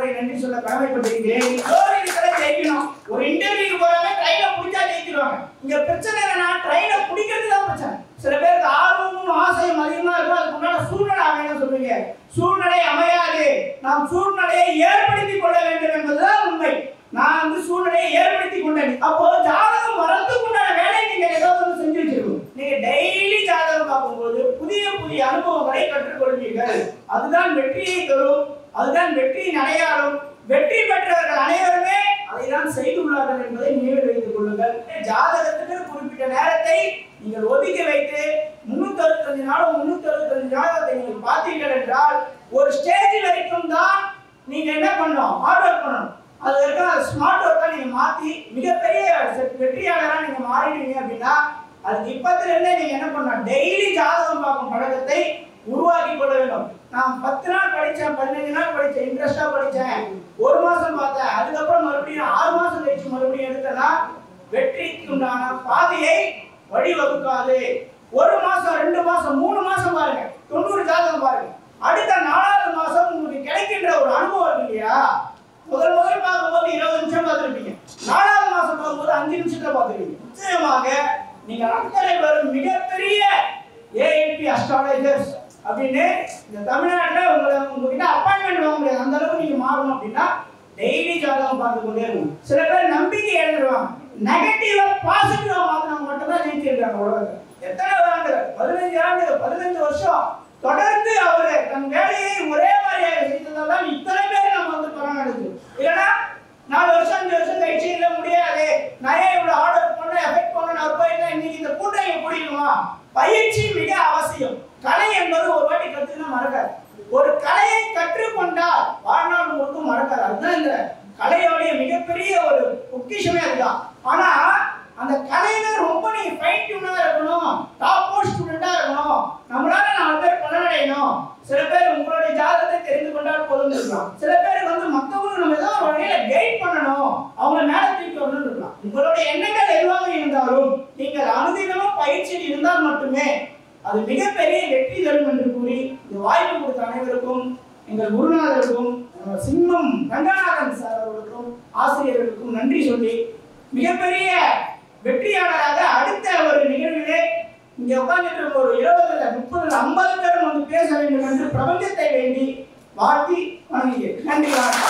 முறை நன்றி சொல்ல கடமைப்பட்டிருக்கிறேன் எல்லோரும் இருக்கிற ஜெயிக்கணும் ஒரு இன்டர்வியூ போறாங்க ட்ரெயினை பிடிச்சா ஜெயிச்சிருவாங்க இங்க பிரச்சனை என்னன்னா ட்ரெயினை பிடிக்கிறது தான் பிரச்சனை சில பேருக்கு ஆர்வமும் ஆசையும் அதிகமா இருக்கும் அதுக்கு முன்னாடி சூழ்நிலை அமையணும் சொல்லுவீங்க சூழ்நிலை அமையாது நாம் சூழ்நிலையை ஏற்படுத்திக் கொள்ள வேண்டும் என்பதுதான் உண்மை நான் வந்து சூழ்நிலையை ஏற்படுத்தி கொண்டேன் அப்போ ஜாதகம் வரதுக்கு உண்டான வேலையை நீங்க ஏதாவது ஒன்று செஞ்சு வச்சிருக்கணும் நீங்க டெய்லி ஜாதகம் பார்க்கும்போது புதிய புதிய அனுபவங்களை கற்றுக்கொள்வீர்கள் அதுதான் வெற்றியை தரும் அதுதான் வெற்றியின் அடையாளம் வெற்றி பெற்றவர்கள் அனைவருமே அதைதான் செய்துள்ளார்கள் என்பதை நினைவில் வைத்துக் கொள்ளுங்கள் ஜாதகத்துக்கு குறிப்பிட்ட நேரத்தை நீங்கள் ஒதுக்கி வைத்து முன்னூத்தி அறுபத்தஞ்சு நாளும் முன்னூத்தி அறுபத்தஞ்சு ஜாதகத்தை நீங்கள் பார்த்தீர்கள் என்றால் ஒரு ஸ்டேஜ் வரைக்கும் தான் நீங்க என்ன பண்ணணும் ஹார்ட் ஒர்க் பண்ணணும் அது வரைக்கும் அது ஸ்மார்ட் ஒர்க்கா நீங்க மாத்தி மிகப்பெரிய செ- வெற்றியாளரா நீங்க மாறிடுவீங்க அப்படின்னா அதுக்கு இப்பத்துல இருந்தே நீங்க என்ன பண்ணணும் டெய்லி ஜாதகம் பார்க்கும் பழக்கத்தை உருவாக்கி கொள்ள வேண்டும் நான் பத்து நாள் படிச்சேன் பதினஞ்சு நாள் படிச்சேன் இன்ட்ரெஸ்டா படிச்சேன் ஒரு மாசம் பார்த்தேன் அதுக்கப்புறம் மறுபடியும் ஆறு மாசம் கழிச்சு மறுபடியும் எடுத்தேன்னா வெற்றிக்கு உண்டான பாதையை வழிவகுக்காது ஒரு மாசம் ரெண்டு மாசம் மூணு மாசம் பாருங்க தொண்ணூறு ஜாதகம் பாருங்க அடுத்த நாலாவது மாசம் உங்களுக்கு கிடைக்கின்ற ஒரு அனுபவம் இருக்கு இல்லையா முதல் முதல் பார்க்கும்போது இருபது நிமிஷம் பார்த்துருப்பீங்க நாலாவது மாசம் பார்க்கும்போது அஞ்சு நிமிஷத்தை பார்த்துருப்பீங்க நிச்சயமாக நீங்கள் அத்தனை பேரும் மிகப்பெரிய ஏஎல்பி அஸ்ட்ராலஜர்ஸ் அப்படின்னு இந்த தமிழ்நாட்டில் உங்களை உங்ககிட்ட அப்பாயின்மெண்ட் வாங்க முடியாது அந்த அளவுக்கு நீங்க மாறணும் அப்படின்னா டெய்லி ஜாதகம் பார்த்து கொண்டே இருக்கணும் சில பேர் நம்பிக்கை இழந்துருவாங்க நெகட்டிவா பாசிட்டிவா மாத்தினவங்க மட்டும்தான் ஜெயிச்சிருக்காங்க உலகத்தில் எத்தனை ஆண்டுகள் பதினஞ்சு ஆண்டுகள் பதினஞ்சு வருஷம் தொடர்ந்து அவரு தன் வேலையை ஒரே மாதிரியாக செய்ததால் தான் இத்தனை பேர் நம்ம வந்து பரவாயில்லை இல்லைன்னா நாலு வருஷம் அஞ்சு வருஷம் கழிச்சு இல்ல முடியாது நான் ஏன் இவ்வளவு ஆர்டர் பண்ண எஃபெக்ட் பண்ண நான் போயிருந்தா இன்னைக்கு இந்த கூட்டம் இங்க முடியுமா பயிற்சி மிக அவசியம் கலை என்பது ஒரு வாட்டி கத்துக்கினா மறக்காது ஒரு கலையை கற்றுக்கொண்டால் வாழ்நாள் முழுக்கும் மறக்காது அதுதான் இந்த கலையோடைய மிகப்பெரிய ஒரு பொக்கிஷமே அதுதான் ஆனா அந்த கலையில ரொம்ப நீங்க ஃபைன் டியூனா இருக்கணும் டாப் மோஸ்ட் ஸ்டூடெண்டா இருக்கணும் நம்மளால நாலு பேர் பலனடையணும் சில பேர் உங்களுடைய ஜாதகத்தை தெரிந்து கொண்டால் போதும் இருக்கலாம் சில பேர் வந்து மத்தவங்களுக்கு நம்ம ஏதோ ஒரு வகையில கைட் பண்ணணும் அவங்க மேல தூக்கி வரணும்னு இருக்கலாம் உங்களுடைய எண்ணங்கள் எதுவாக இருந்தாலும் நீங்கள் அனுதினமும் பயிற்சியில் இருந்தால் மட்டுமே அது மிகப்பெரிய வெற்றி தரும் என்று கூறி இந்த வாய்ப்பு கொடுத்த அனைவருக்கும் எங்கள் குருநாதருக்கும் அஹ், சிம்மம் ரங்கநாதன் சார் அவர்களுக்கும் ஆசிரியர்களுக்கும் நன்றி சொல்லி மிகப்பெரிய வெற்றியாளராக அடுத்த ஒரு நிகழ்விலே இங்க உட்கார்ந்துட்டு இருக்க ஒரு இருபதுல முப்பதுல ஐம்பது பேரும் வந்து பேச வேண்டும் என்று பிரபஞ்சத்தை வேண்டி வாழ்த்தி வணங்குகிறேன் நன்றி வணக்கம்